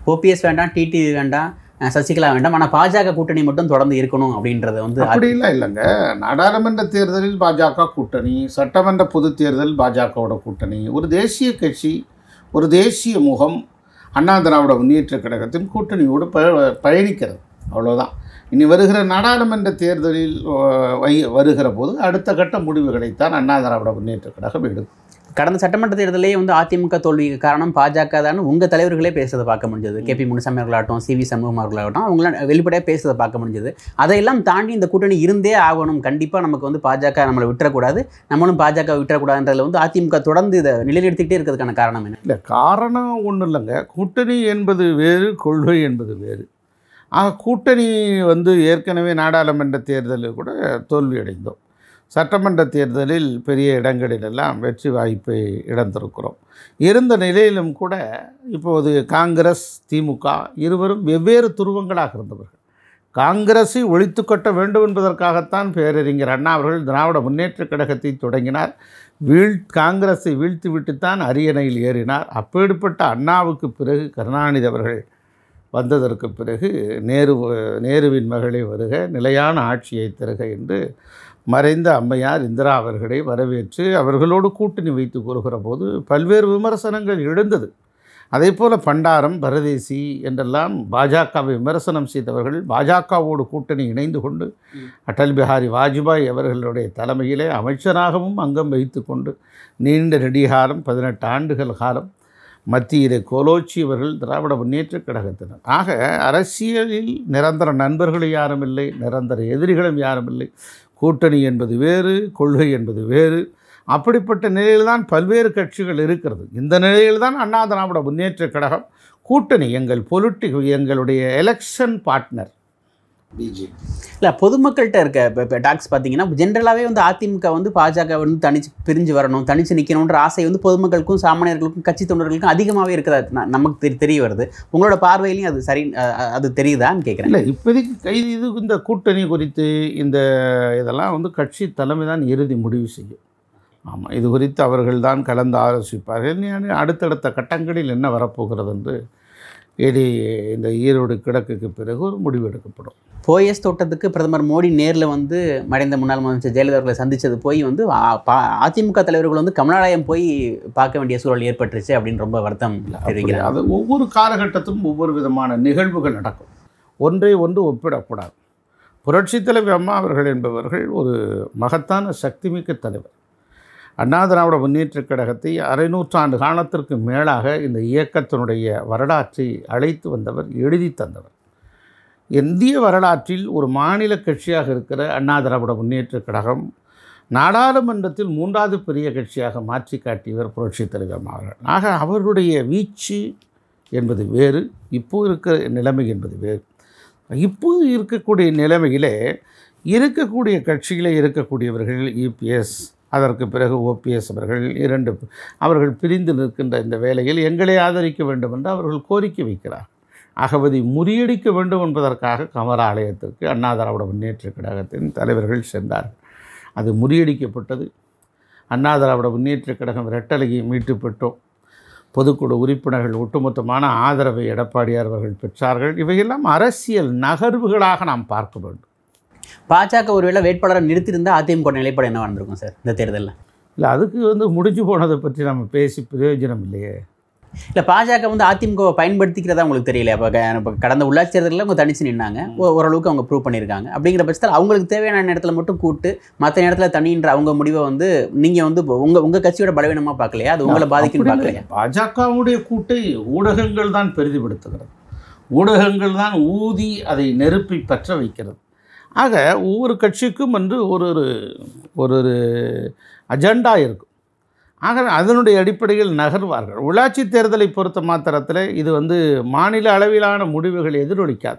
OPS வேண்டாம் TTV வேண்டாம் அஹ் சசிகலா வேண்டாம் ஆனால் பாஜக கூட்டணி மட்டும் தொடர்ந்து இருக்கணும் அப்படின்றத வந்து அப்படிலாம் இல்லைங்க நாடாளுமன்ற தேர்தலில் பாஜக கூட்டணி சட்டமன்ற பொதுத் தேர்தல் பாஜகவோட கூட்டணி ஒரு தேசிய கட்சி ஒரு தேசிய முகம் அண்ணா திராவிட முன்னேற்ற கழகத்தின் கூட்டணியோடு ப பயணிக்கிறது அவ்வளோதான் இனி வருகிற நாடாளுமன்ற தேர்தலில் அஹ், வை வருகிற போது அடுத்த கட்ட முடிவுகளைத்தான் அண்ணா திராவிட முன்னேற்ற கழகம் எடுக்கும் கடந்த சட்டமன்ற தேர்தலே வந்து அதிமுக தோல்விக்கு காரணம் பாஜக தான் உங்கள் தலைவர்களே பேசுறதை பார்க்க முடிஞ்சது கே பி முனுசாமி அவர்களாகட்டும் சி வி சண்முகம் அவர்களாகட்டும் அவங்களாம் வெளிப்படையாக பேசுறதை பார்க்க முடிஞ்சது அதையெல்லாம் தாண்டி இந்த கூட்டணி இருந்தே ஆகணும் கண்டிப்பாக நமக்கு வந்து பாஜக நம்மளை விட்டுறக்கூடாது நம்மளும் பாஜக விட்டுறக்கூடாதுன்றதுல வந்து அதிமுக தொடர்ந்து இதை நிலைநிறுத்திக்கிட்டே இருக்கிறதுக்கான காரணம் என்ன இல்லை காரணம் ஒன்றும் இல்லைங்க கூட்டணி என்பது வேறு கொள்கை என்பது வேறு ஆக கூட்டணி வந்து ஏற்கனவே நாடாளுமன்ற தேர்தலில் கூட தோல்வி அடைந்தோம் சட்டமன்ற தேர்தலில் பெரிய இடங்களிலெல்லாம் வெற்றி வாய்ப்பை இழந்திருக்கிறோம் இருந்த நிலையிலும் கூட இப்போது காங்கிரஸ் திமுக இருவரும் வெவ்வேறு துருவங்களாக இருந்தவர்கள் காங்கிரஸை ஒழித்து கட்ட வேண்டும் என்பதற்காகத்தான் பேரறிஞர் அண்ணா அவர்கள் திராவிட முன்னேற்றக் கழகத்தை தொடங்கினார் வீழ் காங்கிரஸை வீழ்த்திவிட்டுத்தான் அரியணையில் ஏறினார் அப்பேற்பட்ட அண்ணாவுக்கு பிறகு கருணாநிதி அவர்கள் வந்ததற்கு பிறகு நேரு நேருவின் மகளே வருக நிலையான ஆட்சியை தருக என்று மறைந்த அம்மையார் இந்திரா அவர்களை வரவேற்று அவர்களோடு கூட்டணி வைத்து கூறுகிற போது பல்வேறு விமர்சனங்கள் எழுந்தது அதே போல் பண்டாரம் பரதேசி என்றெல்லாம் பாஜகவை விமர்சனம் செய்தவர்கள் பாஜகவோடு கூட்டணி இணைந்து கொண்டு அடல் பிஹாரி வாஜ்பாய் அவர்களுடைய தலைமையிலே அமைச்சராகவும் அங்கம் வைத்து கொண்டு நீண்ட நெடிகாலம் பதினெட்டு ஆண்டுகள் காலம் மத்தியிலே கோலோச்சி அவர்கள் திராவிட முன்னேற்றக் கழகத்தினர் ஆக அரசியலில் நிரந்தர நண்பர்களும் யாரும் இல்லை நிரந்தர எதிரிகளும் யாரும் இல்லை கூட்டணி என்பது வேறு கொள்கை என்பது வேறு அப்படிப்பட்ட நிலையில்தான் பல்வேறு கட்சிகள் இருக்கிறது இந்த நிலையில்தான் அண்ணா திராவிட முன்னேற்றக் கழகம் கூட்டணி எங்கள் பொலிட்டிக் எங்களுடைய எலெக்ஷன் பார்ட்னர் பிஜேபி இல்லை பொதுமக்கள்கிட்ட இருக்க இப்போ இப்போ டாக்ஸ் பார்த்தீங்கன்னா ஜென்ரலாகவே வந்து அதிமுக வந்து பாஜக வந்து தனிச்சு பிரிஞ்சு வரணும் தனிச்சு நிற்கணுன்ற ஆசை வந்து பொதுமக்களுக்கும் சாமானியர்களுக்கும் கட்சி தொண்டர்களுக்கும் அதிகமாகவே இருக்கிறதா ந- நமக்கு தெரி தெரிய வருது உங்களோட பார்வையிலையும் அது சரி அ- அ- அது தெரியுதான்னு கேட்குறேன் இல்லை இப்போதைக்கு கை இது இந்த கூட்டணி குறித்து இந்த இதெல்லாம் வந்து கட்சி தலைமை தான் இறுதி முடிவு செய்யும் ஆமாம் இது குறித்து அவர்கள் தான் கலந்து ஆலோசிப்பார்கள் இனி அடுத்தடுத்த கட்டங்களில் என்ன வரப்போகிறது என்று இடி இந்த ஈரோடு கிழக்குக்கு பிறகு ஒரு முடிவு எடுக்கப்படும் போயஸ் தோட்டத்துக்கு பிரதமர் மோடி நேரில் வந்து மறைந்த முன்னாள் முதலமைச்சர் ஜெயலலிதா அவர்களை சந்திச்சது போய் வந்து ஆ- பா- அதிமுக தலைவர்கள் வந்து கமலாலயம் போய் பார்க்க வேண்டிய சூழல் ஏற்பட்டுருச்சு அப்படின்னு ரொம்ப வருத்தம் அப்படி தெரிவிக்கிறார் அது ஒவ்வொரு காலகட்டத்திலும் ஒவ்வொரு விதமான நிகழ்வுகள் நடக்கும் ஒன்றை ஒன்று ஒப்பிடக்கூடாது புரட்சித் தலைவி அம்மா அவர்கள் என்பவர்கள் ஒரு மகத்தான சக்திமிக்க தலைவர் அண்ணா திராவிட முன்னேற்றக் கழகத்தை அரை நூற்றாண்டு காலத்திற்கு மேலாக இந்த இயக்கத்தினுடைய வரலாற்றை அழைத்து வந்தவர் எழுதி தந்தவர் இந்திய வரலாற்றில் ஒரு மாநில கட்சியாக இருக்கிற அண்ணா திராவிட முன்னேற்றக் கழகம் நாடாளுமன்றத்தில் மூன்றாவது பெரிய கட்சியாக மாற்றி காட்டியவர் புரட்சித் தலைவர் அம்மா அவர்கள் ஆக அவர்களுடைய வீச்சு என்பது வேறு இப்போ இருக்கிற நிலைமை என்பது வேறு இப்போ இருக்கக்கூடிய நிலைமையிலே இருக்கக்கூடிய கட்சியிலே இருக்கக்கூடியவர்கள் இபிஎஸ் அதற்கு பிறகு ஓபிஎஸ் அவர்கள் இரண்டு அவர்கள் பிரிந்து நிற்கின்ற இந்த வேளையில் எங்களை ஆதரிக்க வேண்டும் என்று அவர்கள் கோரிக்கை வைக்கிறார் ஆகவதை முறியடிக்க வேண்டும் என்பதற்காக கமலாலயத்திற்கு அண்ணா திராவிட முன்னேற்றக் கழகத்தின் தலைவர்கள் சென்றார்கள் அது முறியடிக்கப்பட்டது அண்ணா திராவிட முன்னேற்றக் கழகம் ரெட்டலையை மீட்டு பெற்றோம் பொதுக்குழு உறுப்பினர்கள் ஒட்டுமொத்தமான ஆதரவை எடப்பாடியார் அவர்கள் பெற்றார்கள் இவையெல்லாம் அரசியல் நகர்வுகளாக நாம் பார்க்க வேண்டும் பாஜக ஒருவேளை வேட்பாளரை நிறுத்தியிருந்தா அதிமுக நிலைப்பாடு என்ன நடந்திருக்கும் சார் இந்த தேர்தலில் இல்லை அதுக்கு வந்து முடிஞ்சு போனதை பற்றி நம்ம பேசி பிரயோஜனம் இல்லையே இல்லை பாஜக வந்து அதிமுகவை பயன்படுத்திக்கிறதா உங்களுக்கு தெரியல அப்போ இப்போ கடந்த உள்ளாட்சி தேர்தலில் அவங்க தனிச்சு நின்னாங்க ஓ- ஓரளவுக்கு அவங்க ப்ரூவ் பண்ணியிருக்காங்க அப்படிங்கிற பட்சத்தில் அவங்களுக்கு தேவையான இடத்துல மட்டும் கூட்டு மற்ற இடத்துல தனின்ற அவங்க முடிவை வந்து நீங்கள் வந்து உங்கள் உங்கள் கட்சியோட பலவீனமாக பார்க்கலையா அது உங்களை பாதிக்குன்னு அப்படி பார்க்கலையா இல்லை. பாஜகவுடைய கூட்டை ஊடகங்கள் தான் பெரிதுபடுத்துகிறது ஊடகங்கள் தான் ஊதி அதை நெருப்பி பற்ற வைக்கிறது ஆக ஒவ்வொரு கட்சிக்கும் வந்து ஒரு ஒரு ஒரு ஒரு அஜெண்டா இருக்கும் ஆக அதனுடைய அடிப்படையில் நகர்வார்கள் உள்ளாட்சி தேர்தலை பொறுத்த மாத்திரத்தில் இது வந்து மாநில அளவிலான முடிவுகள் எதிரொலிக்காது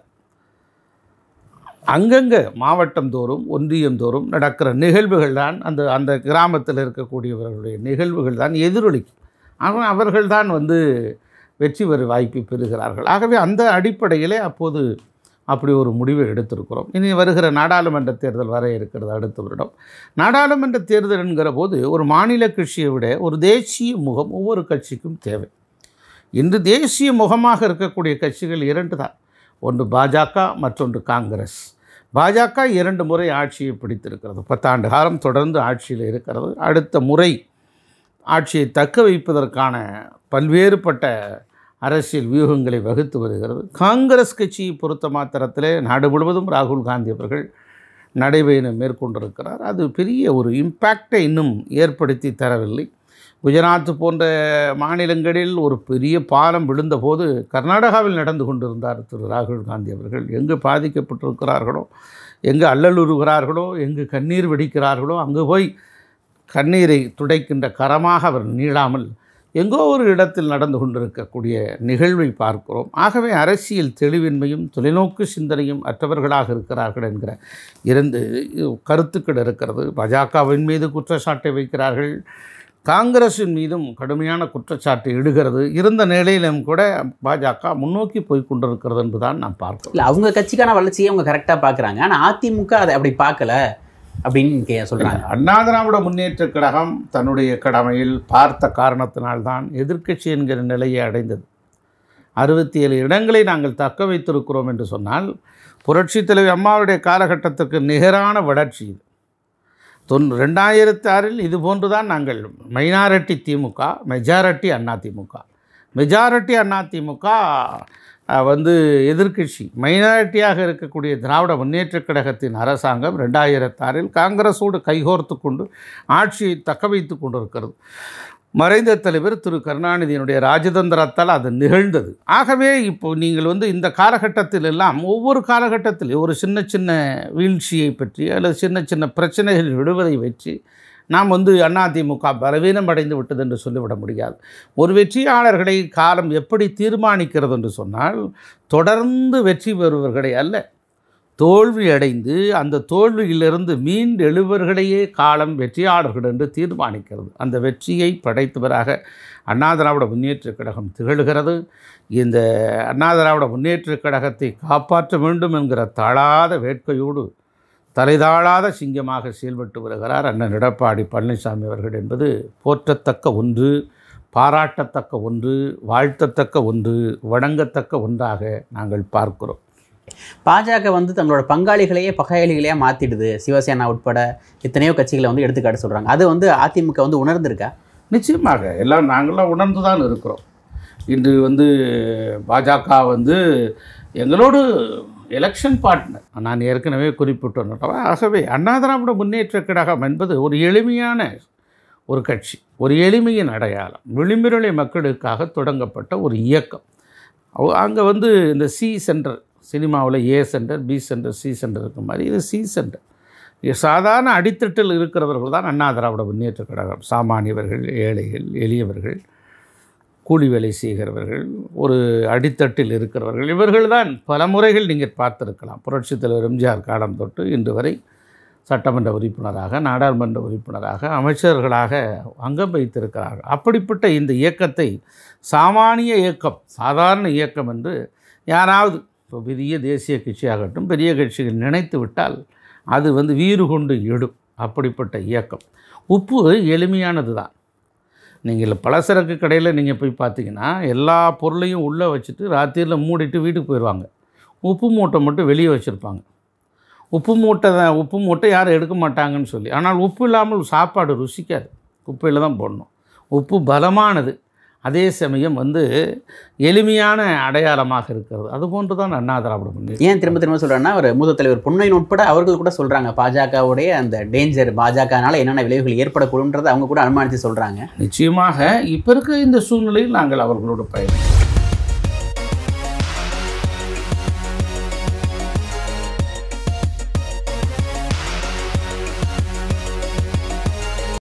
அங்கங்கே மாவட்டம் தோறும் ஒன்றியம் தோறும் நடக்கிற நிகழ்வுகள் தான் அந்த அந்த கிராமத்தில் இருக்கக்கூடியவர்களுடைய நிகழ்வுகள் தான் எதிரொலிக்கும் ஆக அவர்கள் தான் வந்து வெற்றி பெற வாய்ப்பை பெறுகிறார்கள் ஆகவே அந்த அடிப்படையிலே அப்போது அப்படி ஒரு முடிவை எடுத்திருக்கிறோம் இனி வருகிற நாடாளுமன்ற தேர்தல் வர இருக்கிறது அடுத்த வருடம் நாடாளுமன்ற தேர்தல் என்கிற போது ஒரு மாநில கட்சியை விட ஒரு தேசிய முகம் ஒவ்வொரு கட்சிக்கும் தேவை இன்று தேசிய முகமாக இருக்கக்கூடிய கட்சிகள் இரண்டு தான் ஒன்று பாஜக மற்றொன்று காங்கிரஸ் பாஜக இரண்டு முறை ஆட்சியை பிடித்திருக்கிறது பத்தாண்டு காலம் தொடர்ந்து ஆட்சியில் இருக்கிறது அடுத்த முறை ஆட்சியை தக்க வைப்பதற்கான பல்வேறுபட்ட அரசியல் வியூகங்களை வகுத்து வருகிறது காங்கிரஸ் கட்சியை பொறுத்த மாத்திரத்திலே நாடு முழுவதும் ராகுல் காந்தி அவர்கள் நடைபயணம் மேற்கொண்டிருக்கிறார் அது பெரிய ஒரு இம்பேக்டை இன்னும் ஏற்படுத்தி தரவில்லை குஜராத் போன்ற மாநிலங்களில் ஒரு பெரிய பாலம் விழுந்தபோது கர்நாடகாவில் நடந்து கொண்டிருந்தார் திரு ராகுல் காந்தி அவர்கள் எங்கு பாதிக்கப்பட்டிருக்கிறார்களோ எங்கு அல்லலுறுகிறார்களோ எங்கு கண்ணீர் வெடிக்கிறார்களோ அங்கு போய் கண்ணீரை துடைக்கின்ற கரமாக அவர் நீளாமல் எங்கோ ஒரு இடத்தில் நடந்து கொண்டிருக்கக்கூடிய நிகழ்வை பார்க்கிறோம் ஆகவே அரசியல் தெளிவின்மையும் தொலைநோக்கு சிந்தனையும் அற்றவர்களாக இருக்கிறார்கள் என்கிற இரண்டு கருத்துக்கள் இருக்கிறது பாஜகவின் மீது குற்றச்சாட்டை வைக்கிறார்கள் காங்கிரஸின் மீதும் கடுமையான குற்றச்சாட்டு இடுகிறது இருந்த நிலையிலும் கூட பாஜக முன்னோக்கி போய் கொண்டிருக்கிறது என்பதுதான் நாம் பார்க்கிறோம் இல்லை அவங்க கட்சிக்கான வளர்ச்சியை அவங்க கரெக்டாக பார்க்குறாங்க ஆனால் அதிமுக அதை அப்படி பார்க்கல அப்படின்னு கே சொல்கிறாங்க அண்ணா திராவிட முன்னேற்றக் கழகம் தன்னுடைய கடமையில் பார்த்த காரணத்தினால்தான் எதிர்க்கட்சி என்கிற நிலையை அடைந்தது அறுபத்தி ஏழு இடங்களை நாங்கள் தக்க வைத்திருக்கிறோம் என்று சொன்னால் புரட்சித் தலைவி அம்மாவுடைய காலகட்டத்துக்கு நிகரான வளர்ச்சி இது தொன் ரெண்டாயிரத்தி ஆறில் இது போன்று தான் நாங்கள் minority DMK majority Anna DMK majority Anna DMK அஹ், வந்து எதிர்க்கட்சி மைனாரிட்டியாக இருக்கக்கூடிய திராவிட முன்னேற்றக் கழகத்தின் அரசாங்கம் ரெண்டாயிரத்தாறில் காங்கிரஸோடு கைகோர்த்து கொண்டு ஆட்சியை தக்க வைத்து கொண்டிருக்கிறது மறைந்த தலைவர் திரு கருணாநிதியினுடைய ராஜதந்திரத்தால் அது நிகழ்ந்தது ஆகவே இப்போ நீங்கள் வந்து இந்த காலகட்டத்தில் எல்லாம் ஒவ்வொரு காலகட்டத்தில் ஒரு சின்ன சின்ன வீழ்ச்சியை பற்றி அல்லது சின்ன சின்ன பிரச்சனைகள் விடுவதை வச்சு நாம் வந்து அதிமுக பலவீனம் அடைந்து விட்டது என்று சொல்லிவிட முடியாது ஒரு வெற்றியாளர்களை காலம் எப்படி தீர்மானிக்கிறது என்று சொன்னால் தொடர்ந்து வெற்றி பெறுவர்களை அல்ல தோல்வி அடைந்து அந்த தோல்வியிலிருந்து மீண்டு எழுவர்களையே காலம் வெற்றியாளர்கள் என்று தீர்மானிக்கிறது அந்த வெற்றியை படைத்தவராக அண்ணா திராவிட முன்னேற்றக் கழகம் திகழ்கிறது இந்த அண்ணா திராவிட முன்னேற்றக் கழகத்தை காப்பாற்ற வேண்டும் என்கிற தாழாத வேட்கையோடு தலைதாழாத சிங்கமாக செயல்பட்டு வருகிறார் அண்ணன் எடப்பாடி பழனிசாமி அவர்கள் என்பது போற்றத்தக்க ஒன்று பாராட்டத்தக்க ஒன்று வாழ்த்தத்தக்க ஒன்று வணங்கத்தக்க ஒன்றாக நாங்கள் பார்க்கிறோம் பாஜக வந்து தங்களோட பங்காளிகளையே பகையாளிகளையே மாற்றிடுது சிவசேனா உட்பட எத்தனையோ கட்சிகளை வந்து எடுத்துக்காட்டு சொல்கிறாங்க அது வந்து அதிமுக வந்து உணர்ந்திருக்கா நிச்சயமாக எல்லாம் நாங்களாம் உணர்ந்து தான் இருக்கிறோம் இன்று வந்து பாஜக வந்து எங்களோடு எலெக்ஷன் பார்ட்னர் நான் ஏற்கனவே குறிப்பிட்டோம் ஆகவே அண்ணா திராவிட முன்னேற்றக் கழகம் என்பது ஒரு எளிமையான ஒரு கட்சி ஒரு எளிமையின் அடையாளம் விளிம்பிரளை மக்களுக்காக தொடங்கப்பட்ட ஒரு இயக்கம் அங்கே வந்து இந்த சி சென்டர் சினிமாவில் A centre B centre C centre இருக்க மாதிரி இது சி சென்டர் இது சாதாரண அடித்தட்டில் இருக்கிறவர்கள் தான் அண்ணா திராவிட முன்னேற்றக் கழகம் சாமானியவர்கள் ஏழைகள் எளியவர்கள் கூலி வேலை செய்கிறவர்கள் ஒரு அடித்தட்டில் இருக்கிறவர்கள் இவர்கள் தான் பல முறைகள் நீங்கள் பார்த்திருக்கலாம் புரட்சித் தலைவர் எம்ஜிஆர் காலம் தொட்டு இன்று வரை சட்டமன்ற உறுப்பினராக நாடாளுமன்ற உறுப்பினராக அமைச்சர்களாக அங்கம் வைத்திருக்கிறார்கள் அப்படிப்பட்ட இந்த இயக்கத்தை சாமானிய இயக்கம் சாதாரண இயக்கம் என்று யாராவது இப்போ பெரிய தேசிய கட்சியாகட்டும் பெரிய கட்சிகள் நினைத்து விட்டால் அது வந்து வீறு கொண்டு எடும் அப்படிப்பட்ட இயக்கம் உப்பு எளிமையானது தான் நீங்கள் பலசரக்கு கடையில் நீங்கள் போய் பார்த்தீங்கன்னா எல்லா பொருளையும் உள்ளே வச்சுட்டு ராத்திரியில் மூடிட்டு வீட்டுக்கு போயிடுவாங்க உப்பு மூட்டை மட்டும் வெளியே வச்சுருப்பாங்க உப்பு மூட்டை தான் உப்பு மூட்டை யாரும் எடுக்க மாட்டாங்கன்னு சொல்லி ஆனால் உப்பு இல்லாமல் சாப்பாடு ருசிக்காது உப்பையில் தான் போடணும் உப்பு பலமானது அதே சமயம் வந்து எளிமையான அடையாளமாக இருக்கிறது அதுபோன்று தான் அண்ணா திராவிட முன்னேற்ற ஏன் திரும்ப திரும்ப சொல்கிறேன்னா ஒரு மூத்த தலைவர் பொன்னையன் உட்பட அவர்கள் கூட சொல்கிறாங்க பாஜகவுடைய அந்த டேஞ்சர் பாஜகனால என்னென்ன விளைவுகள் ஏற்படக்கூடும்ன்றதை அவங்க கூட அனுமானித்து சொல்கிறாங்க நிச்சயமாக இப்போ இருக்க இந்த சூழ்நிலையில் நாங்கள் அவர்களோடு பயணம்